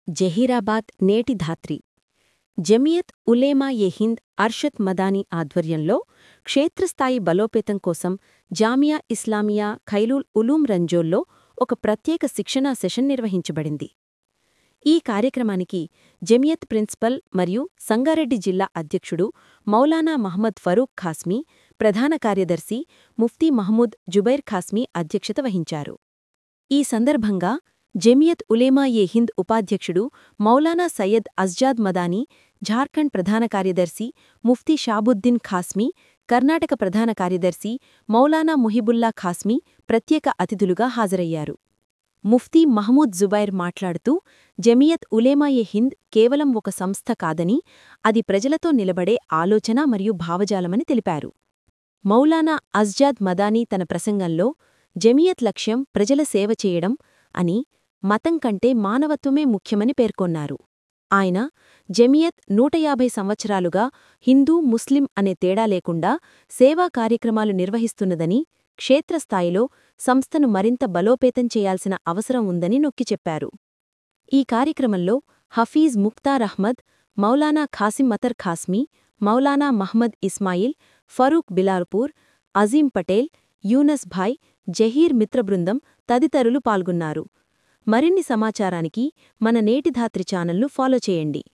జహీరాబాద్ నేటి ధాత్రి జమియత్ ఉలేమా ఏ హింద్ అర్షద్ మదానీ ఆధ్వర్యంలో క్షేత్రస్థాయి బలోపేతం కోసం జామియా ఇస్లామియా ఖైలుల్ ఉలూం రంజోల్లో ఒక ప్రత్యేక శిక్షణా సెషన్ నిర్వహించబడింది ఈ కార్యక్రమానికి జమియత్ ప్రిన్సిపల్ మరియు సంగారెడ్డి జిల్లా అధ్యక్షుడు మౌలానా మహమ్మద్ ఫరూక్ ఖాస్మీ ప్రధాన కార్యదర్శి ముఫ్తీ మహమూద్ జుబైర్ ఖాస్మీ అధ్యక్షత వహించారు ఈ సందర్భంగా జమియత్ ఉలేమా ఏ హింద్ ఉపాధ్యక్షుడు మౌలానా సయ్యద్ అజ్జాద్ మదానీ ఝార్ఖండ్ ప్రధాన కార్యదర్శి ముఫ్తీ షాబుద్దీన్ ఖాస్మీ కర్ణాటక ప్రధాన కార్యదర్శి మౌలానా ముహిబుల్లా ఖాస్మీ ప్రత్యేక అతిథులుగా హాజరయ్యారు ముఫ్తీ మహమూద్ జుబైర్ మాట్లాడుతూ జమియత్ ఉలేమా ఏ హింద్ కేవలం ఒక సంస్థ కాదని అది ప్రజలతో నిలబడే ఆలోచన మరియు భావజాలమని తెలిపారు మౌలానా అజ్జాద్ మదానీ తన ప్రసంగంలో జమియత్ లక్ష్యం ప్రజల సేవ చేయడం అని మతం కంటే మానవత్వమే ముఖ్యమని పేర్కొన్నారు ఆయన జమియత్ నూట యాభై సంవత్సరాలుగా హిందూ ముస్లిం అనే తేడా లేకుండా సేవా కార్యక్రమాలు నిర్వహిస్తున్నదని క్షేత్రస్థాయిలో సంస్థను మరింత బలోపేతం చేయాల్సిన అవసరం ఉందని నొక్కిచెప్పారు ఈ కార్యక్రమంలో హఫీజ్ ముక్తార్ అహ్మద్ మౌలానా ఖాసిం మతర్ ఖాస్మీ మౌలానా మహ్మద్ ఇస్మాయిల్ ఫరూక్ బిలాల్పూర్ అజీం పటేల్ యూనస్ భాయ్ జహీర్ మిత్రబృందం తదితరులు పాల్గొన్నారు మరిన్ని సమాచారానికి మన నేటి ధాత్రి ఛానల్ను ఫాలో చేయండి